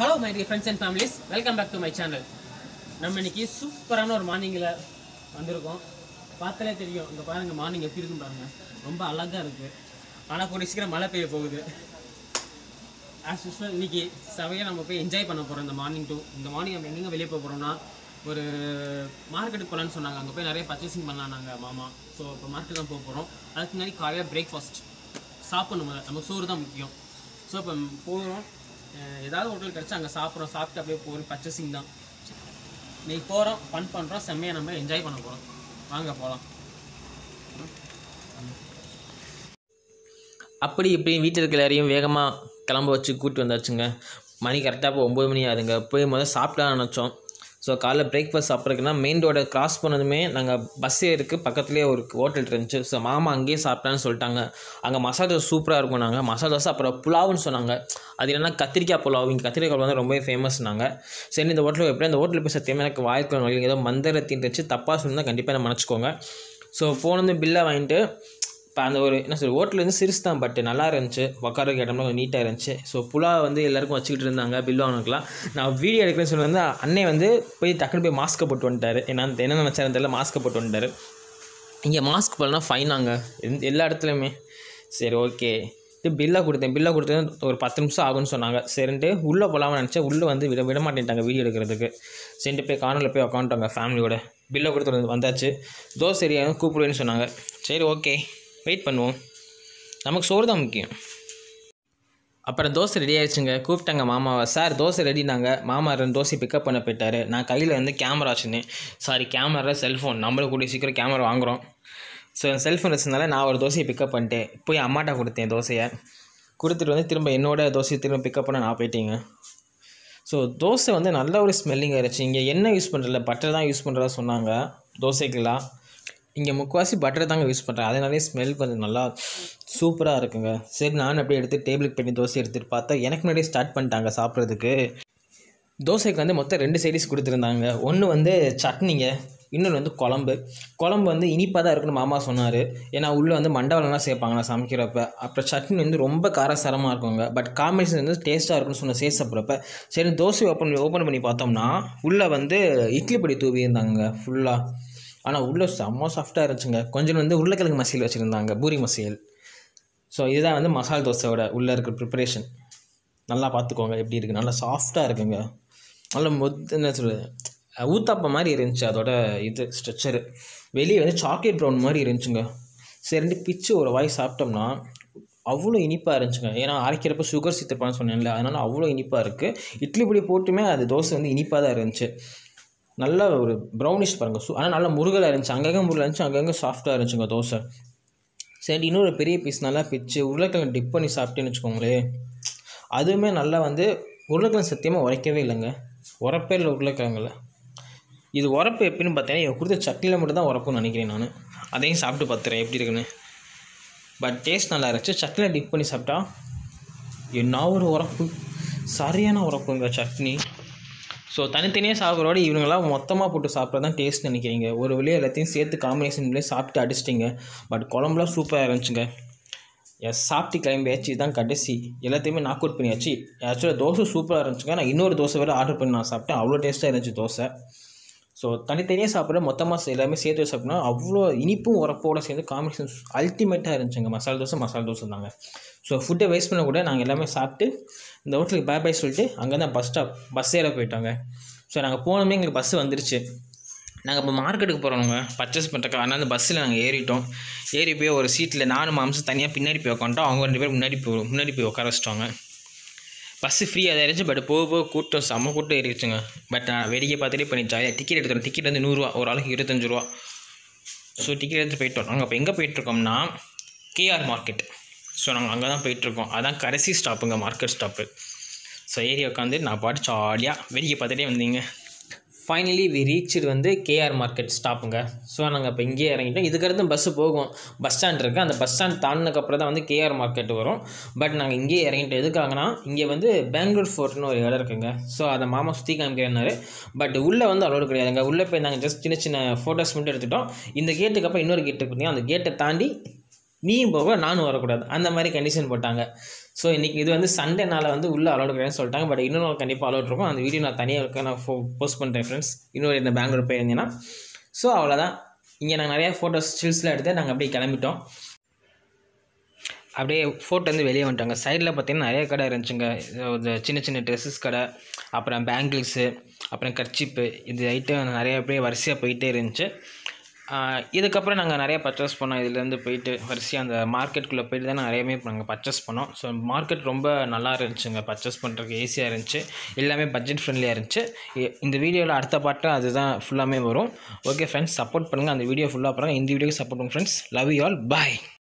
hello my dear friends and families welcome back to my channel நம்ம இன்னைக்கு சூப்பரான ஒரு மார்னிங்கில் வந்திருக்கோம் பார்த்தாலே தெரியும் இங்கே பாருங்கள் மார்னிங் எப்படி இருக்கும் பாருங்க ரொம்ப அழகாக இருக்குது ஆனால் கூடிய சீக்கிரம் மழை பெய்ய போகுது ஆஸ் யூஸ்வல் இன்னைக்கு செவையாக நம்ம போய் என்ஜாய் பண்ண போகிறோம் இந்த மார்னிங் டூ இந்த மார்னிங் நம்ம எங்கெங்கே வெளியே போக போகிறோம்னா ஒரு மார்க்கெட்டுக்கு போகலான்னு சொன்னாங்க அங்கே போய் நிறைய பர்ச்சேசிங் பண்ணலாம் நாங்கள் மாமா ஸோ இப்போ மார்க்கெட் தான் போக போகிறோம் அதுக்கு முன்னாடி காலையில் பிரேக்ஃபாஸ்ட் சாப்பிடணும் முதல்ல நமக்கு சோறு தான் முக்கியம் ஸோ இப்போ போகிறோம் ஏதாவது ஹோட்டல் கிடச்சா அங்கே சாப்பிட்றோம் சாப்பிட்டு அப்படியே போகிறோம் பர்ச்சேசிங் தான் இன்னைக்கு போகிறோம் ஃபன் பண்ணுறோம் செம்மையாக நம்ம என்ஜாய் பண்ண போகிறோம் வாங்க போகலாம் அப்படி இப்படி வீட்டில் இருக்க எல்லாரையும் வேகமாக கிளம்ப வச்சு கூப்பிட்டு வந்தாச்சுங்க மணி கரெக்டாக இப்போ ஒம்பது மணி ஆகுதுங்க போய் முதல்ல சாப்பிடலாம்னு நினச்சோம் ஸோ காலைல பிரேக்ஃபாஸ்ட் சாப்பிட்றதுக்குன்னா மெயின் ரோடை கிராஸ் பண்ணதுமே நாங்கள் பஸ் ஏருக்கு பக்கத்துலேயே ஒரு ஹோட்டல் இருந்துச்சு ஸோ மாமா அங்கேயே சாப்பிட்டான்னு சொல்லிட்டாங்க அங்கே மசாலா தோசை சூப்பராக இருக்கும் நாங்கள் மசாலா தோசை அப்புறம் புலாவுன்னு சொன்னாங்க அது என்னன்னா கத்திரிக்காய் புலாவ் இங்கே கத்திரிக்காய் புலாவ் வந்து ரொம்பவே ஃபேமஸ்னாங்க சரி இந்த ஹோட்டலில் எப்படி அந்த ஹோட்டலில் போய் சத்தியமாக எனக்கு வாய்க்கு வழி ஏதோ மந்திரத்தின் இருந்துச்சு தப்பாக சொன்னால் கண்டிப்பாக என்ன மன்னிச்சிக்கோங்க ஸோ போனது பில்லை வாங்கிட்டு இப்போ அந்த ஒரு என்ன சொல்ற ஹோட்டல் வந்து சிறுசு தான் பட் நல்லா இருந்துச்சு உட்காரக்கு இடம்லாம் கொஞ்சம் நீட்டாக இருந்துச்சு ஸோ புலா வந்து எல்லாருக்கும் வச்சுக்கிட்டு இருந்தாங்க பில் வாங்கிக்கலாம் நான் வீடியோ எடுக்கிறேன்னு சொல்லி வந்து அண்ணே வந்து போய் டக்குன்னு போய் மாஸ்க்கை போட்டு வந்துட்டார் என்ன என்ன நினச்சாரு தெரியல மாஸ்க்கை போட்டு வந்துட்டார் இங்கே மாஸ்க் போடலாம் ஃபைனாங்க எந்த எல்லா இடத்துலையுமே சரி ஓகே இது பில்லாக கொடுத்தேன் பில்லாக கொடுத்தது ஒரு பத்து நிமிஷம் ஆகும்னு சொன்னாங்க சரின்ட்டு உள்ளே போகலாம்னு நினச்சேன் உள்ளே வந்து விட விட மாட்டேன்ட்டாங்க வீடியோ எடுக்கிறதுக்கு சரின்ட்டு போய் கார்னரில் போய் உட்காந்துட்டாங்க ஃபேமிலியோட பில்லை கொடுத்து வந்து வந்தாச்சு தோசை சரியாக கூப்பிடுவேன்னு சொன்னாங்க சரி ஓகே வெயிட் பண்ணுவோம் நமக்கு சோறு தான் முக்கியம் அப்புறம் தோசை ரெடி ஆயிடுச்சுங்க கூப்பிட்டாங்க மாமாவை சார் தோசை ரெடினாங்க மாமா ரெண்டு தோசை பிக்கப் பண்ண போயிட்டாரு நான் கையில் வந்து கேமரா வச்சுருந்தேன் சாரி கேமரா செல்ஃபோன் நம்மளும் கூடிய சீக்கிரம் கேமரா வாங்குகிறோம் ஸோ செல்ஃபோன் வச்சதுனால நான் ஒரு தோசையை பிக்கப் பண்ணிட்டேன் போய் அம்மாட்ட கொடுத்தேன் தோசையை கொடுத்துட்டு வந்து திரும்ப என்னோட தோசையை திரும்ப பிக்கப் பண்ண நான் போயிட்டேங்க ஸோ தோசை வந்து நல்ல ஒரு ஸ்மெல்லிங் ஆயிடுச்சு இங்கே எண்ணெய் யூஸ் பண்ணுறதில்ல பட்டர் தான் யூஸ் பண்ணுறதா சொன்னாங்க தோசைக்கெல்லாம் இங்கே முக்கால்வாசி பட்டர் தாங்க யூஸ் பண்ணுறேன் அதனாலே ஸ்மெல் கொஞ்சம் நல்லா சூப்பராக இருக்குங்க சரி நானும் அப்படியே எடுத்து டேபிளுக்கு பண்ணி தோசை எடுத்துகிட்டு பார்த்தா எனக்கு முன்னாடியே ஸ்டார்ட் பண்ணிட்டாங்க சாப்பிட்றதுக்கு தோசைக்கு வந்து மொத்தம் ரெண்டு சைடிஸ் கொடுத்துருந்தாங்க ஒன்று வந்து சட்னிங்க இன்னொன்று வந்து குழம்பு குழம்பு வந்து இனிப்பாக தான் இருக்குன்னு மாமா சொன்னார் ஏன்னா உள்ளே வந்து மண்டவளம்லாம் சேர்ப்பாங்க நான் சமைக்கிறப்ப அப்புறம் சட்னி வந்து ரொம்ப காரசாரமாக இருக்குங்க பட் காம்பினேஷன் வந்து டேஸ்ட்டாக இருக்குன்னு சொன்ன சேர்த்து சாப்பிட்றப்ப சரி தோசை ஓப்பன் ஓப்பன் பண்ணி பார்த்தோம்னா உள்ளே வந்து இட்லி பொடி தூவி இருந்தாங்க ஃபுல்லாக ஆனால் உள்ளே செம்ம சாஃப்டாக இருந்துச்சுங்க கொஞ்சம் வந்து உருளைக்கிழங்கு மசியல் வச்சுருந்தாங்க பூரி மசியல் ஸோ இதுதான் வந்து மசால் தோசையோட உள்ளே இருக்கிற ப்ரிப்பரேஷன் நல்லா பார்த்துக்கோங்க எப்படி இருக்குது நல்லா சாஃப்டாக இருக்குங்க நல்ல மொத்த என்ன சொல்கிறது ஊத்தாப்பம் மாதிரி இருந்துச்சு அதோட இது ஸ்ட்ரக்சரு வெளியே வந்து சாக்லேட் ப்ரௌன் மாதிரி இருந்துச்சுங்க சரிண்டு பிச்சு ஒரு வாய் சாப்பிட்டோம்னா அவ்வளோ இனிப்பாக இருந்துச்சுங்க ஏன்னா அரைக்கிறப்ப சுகர் சேர்த்துப்பான்னு சொன்னேன்ல அதனால் அவ்வளோ இனிப்பாக இருக்குது இட்லி பொடி போட்டுமே அது தோசை வந்து இனிப்பாக தான் இருந்துச்சு நல்ல ஒரு ப்ரௌனிஷ் பாருங்கள் சு ஆனால் நல்லா முருகலாக இருந்துச்சு அங்கங்கே முருகலாக இருந்துச்சு அங்கங்கே சாஃப்டாக இருந்துச்சுங்க தோசை சரி இன்னொரு பெரிய பீஸ் நல்லா பிச்சு உருளைக்கிழங்கு டிப் பண்ணி சாப்பிட்டேன்னு வச்சுக்கோங்களேன் அதுவுமே நல்லா வந்து உருளைக்கிழங்கு சத்தியமாக உரைக்கவே இல்லைங்க உரப்பே இல்லை உருளைக்கிழங்குல இது உரப்பு எப்படின்னு பார்த்தீங்கன்னா இவங்க கொடுத்த சட்னியில் மட்டும் தான் உரப்புன்னு நினைக்கிறேன் நான் அதையும் சாப்பிட்டு பார்த்துறேன் எப்படி இருக்குன்னு பட் டேஸ்ட் நல்லா இருந்துச்சு சட்னியில் டிப் பண்ணி சாப்பிட்டா என்ன ஒரு உரப்பு சரியான உரப்புங்க சட்னி ஸோ தனித்தனியாக சாப்பிட்றோட இவங்களாம் மொத்தமாக போட்டு சாப்பிட்றது தான் டேஸ்ட் நினைக்கிறீங்க ஒரு வழியாக எல்லாத்தையும் சேர்த்து காம்பினேஷன்லேயே சாப்பிட்டு அடிச்சிட்டிங்க பட் குழம்புலாம் சூப்பராக இருந்துச்சுங்க எஸ் சாப்பிட்டு கிளம்பியாச்சு தான் கடைசி எல்லாத்தையுமே நாக் அவுட் பண்ணியாச்சு ஆக்சுவலாக தோசை சூப்பராக இருந்துச்சுங்க நான் இன்னொரு தோசை வேறு ஆர்டர் பண்ணி நான் சாப்பிட்டேன் அவ்வளோ டேஸ்ட்டாக இருந்துச்சு தோசை ஸோ தனித்தனியாக சாப்பிட்ற மொத்தமாக எல்லாமே சேர்த்து சாப்பிட்னா அவ்வளோ இனிப்பும் உரப்போட சேர்ந்து காம்பினேஷன் அல்டிமேட்டாக இருந்துச்சுங்க மசாலா தோசை மசாலா தோசை தாங்க ஸோ ஃபுட்டை வேஸ்ட் பண்ண கூட நாங்கள் எல்லாமே சாப்பிட்டு இந்த ஹோட்டலுக்கு பாய் பாய் சொல்லிட்டு அங்கே தான் பஸ் ஸ்டாப் பஸ் ஏற போயிட்டாங்க ஸோ நாங்கள் போனோமே எங்களுக்கு பஸ் வந்துருச்சு நாங்கள் இப்போ மார்க்கெட்டுக்கு போகிறோங்க பர்ச்சேஸ் பண்ணுறக்கு ஆனால் அந்த பஸ்ஸில் நாங்கள் ஏறிட்டோம் ஏறி போய் ஒரு சீட்டில் நானும் மாம்சம் தனியாக பின்னாடி போய் உட்காந்துட்டோம் அவங்க ரெண்டு பேரும் முன்னாடி போய் முன்னாடி போய் உட்கார வச்சிட்டாங்க பஸ்ஸு ஃப்ரீயாக தான் இருந்துச்சு பட் போக போக கூட்டம் செம்ம கூட்டம் ஏறிடுச்சுங்க பட் நான் வேடிக்கை பார்த்துட்டே பண்ணி ஜாலியாக டிக்கெட் எடுத்துட்டோம் டிக்கெட் வந்து நூறுரூவா ஒரு ஆளுக்கு இருபத்தஞ்சு ரூபா ஸோ டிக்கெட் எடுத்து போயிட்டோம் நாங்கள் இப்போ எங்கே போயிட்டுருக்கோம்னா கேஆர் மார்க்கெட் ஸோ நாங்கள் அங்கே தான் போயிட்டுருக்கோம் அதான் கடைசி ஸ்டாப்புங்க மார்க்கெட் ஸ்டாப்பு ஸோ ஏறி உட்காந்து நான் பாட்டு ஜாலியாக வேடிக்கை பார்த்துட்டே வந்தீங்க ஃபைனலி வி ரீச்சு வந்து கேஆர் மார்க்கெட் ஸ்டாப்புங்க ஸோ நாங்கள் இப்போ இங்கேயே இறங்கிட்டோம் இதுக்கடுத்து பஸ்ஸு போகும் பஸ் ஸ்டாண்ட் இருக்குது அந்த பஸ் ஸ்டாண்ட் தாண்டினதுக்கப்புறம் தான் வந்து கேஆர் மார்க்கெட் வரும் பட் நாங்கள் இங்கேயே இறங்கிட்டோம் எதுக்காகனா இங்கே வந்து பெங்களூர் ஃபோர்ட்னு ஒரு இடம் இருக்குங்க ஸோ அதை மாமா சுற்றி காமிக்கிறேன்னாரு பட் உள்ளே வந்து அலோடு கிடையாதுங்க உள்ளே போய் நாங்கள் ஜஸ்ட் சின்ன சின்ன ஃபோட்டோஸ் மட்டும் எடுத்துட்டோம் இந்த கேட்டுக்கு அப்புறம் இன்னொரு கேட்டு பார்த்தீங்கன்னா அந்த கேட்டை தாண்டி நீயும் போக நானும் வரக்கூடாது அந்த மாதிரி கண்டிஷன் போட்டாங்க ஸோ இன்றைக்கி இது வந்து சண்டேனால வந்து உள்ளே அலோட் கிடையாதுன்னு சொல்லிட்டாங்க பட் இன்னொரு நாள் கண்டிப்பாக அலோட் இருக்கும் அந்த வீடியோ நான் தனியாக இருக்க நான் ஃபோ போஸ்ட் பண்ணுறேன் ஃப்ரெண்ட்ஸ் இன்னொரு இந்த பெங்களூர் போயிருந்தீங்கன்னா ஸோ அவ்வளோதான் இங்கே நாங்கள் நிறையா ஃபோட்டோஸ் ஸ்டில்ஸ்லாம் எடுத்து நாங்கள் அப்படியே கிளம்பிட்டோம் அப்படியே ஃபோட்டோ வந்து வெளியே வந்துட்டாங்க சைடில் பார்த்தீங்கன்னா நிறைய கடை இருந்துச்சுங்க இந்த சின்ன சின்ன ட்ரெஸ்ஸஸ் கடை அப்புறம் பேங்கிள்ஸு அப்புறம் கர்ச்சிப்பு இது ஐட்டம் நிறைய அப்படியே வரிசையாக போயிட்டே இருந்துச்சு ஆஹ் இதுக்கப்புறம் நாங்கள் நிறைய பர்ச்சேஸ் பண்ணோம் இதுலேருந்து போயிட்டு வரிசையாக அந்த மார்க்கெட்டுக்குள்ளே போயிட்டு தான் நிறையவே நாங்கள் பர்ச்சேஸ் பண்ணோம் ஸோ மார்க்கெட் ரொம்ப நல்லா இருந்துச்சுங்க பர்ச்சேஸ் பண்ணுறதுக்கு ஈஸியாக இருந்துச்சு எல்லாமே பட்ஜெட் ஃப்ரெண்ட்லியாக இருந்துச்சு இ- இந்த வீடியோவில் அடுத்த பாட்டு அதுதான் ஃபுல்லாமே வரும் ஓகே ஃப்ரெண்ட்ஸ் சப்போர்ட் பண்ணுங்கள் அந்த வீடியோ ஃபுல்லாக பாருங்கள் இந்த வீடியோக்கு சப்போர்ட் பண்ணுங்கள் friends love you all bye